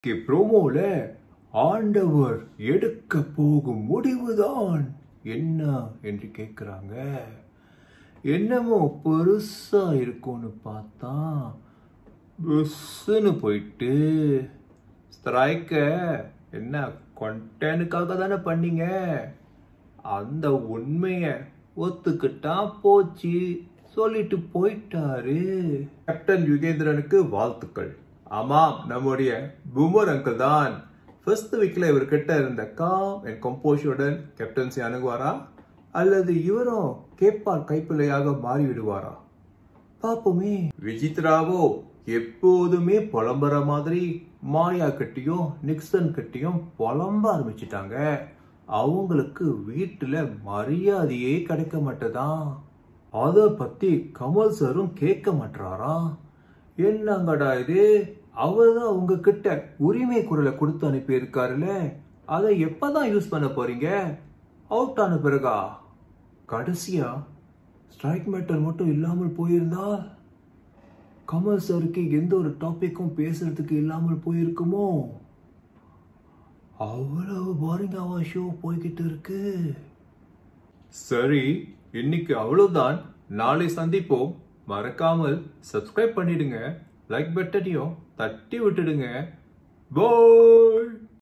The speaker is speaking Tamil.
ப்ரோமோல ஆண்டவர் எடுக்க போகும் முடிவுதான் என்ன என்று கேட்குறாங்க என்னமோ பெருசா இருக்கும்னு பார்த்தா புஸ்ஸுன்னு போயிட்டு ஸ்ட்ரைக்க என்ன கொண்டனுக்காக தானே பண்ணீங்க அந்த உண்மைய ஒத்துக்கிட்டா போச்சு சொல்லிட்டு போயிட்டாரு கேப்டன் யுகேந்திரனுக்கு வாழ்த்துக்கள் ஆமாம் நம்முடைய பூமர் அங்கிள் தான் ஃபர்ஸ்ட் வீக்ல இவர்கிட்ட இருந்த காம் அண்ட் கம்போஷுடன் கேப்டன்சி அணுகுவாரா அல்லது இவரும் கேப்பார் கைப்பிள்ளையாக மாறி விடுவாரா பாப்போமே விசித்ராவோ எப்போதுமே புலம்புற மாதிரி மாயா கிட்டயும் நிக்சன் கிட்டயும் புலம்ப ஆரம்பிச்சிட்டாங்க அவங்களுக்கு வீட்டுல மரியாதையே கிடைக்க மாட்டேதான் அத பத்தி கமல் சாரும் கேட்க மாட்டாரா என்னங்கடா இது அவர்தான் உங்க கிட்ட உரிமை குரலை கொடுத்து அனுப்பி இருக்காருல்ல அதை எப்பதான் யூஸ் பண்ண போறீங்க அவுட் ஆன பிறகா கடைசியா ஸ்ட்ரைக் மேட்டர் மட்டும் இல்லாமல் போயிருந்தா கமல் சாருக்கு எந்த ஒரு டாபிக்கும் பேசுறதுக்கு இல்லாமல் போயிருக்குமோ அவ்வளவு போரிங்காவா ஷோ போய்கிட்டு இருக்கு சரி இன்னைக்கு அவ்வளவுதான் நாளை சந்திப்போம் மறக்காமல் சப்ஸ்கிரைப் பண்ணிடுங்க லைக் பட்டனையும் தட்டி விட்டுடுங்க பாய்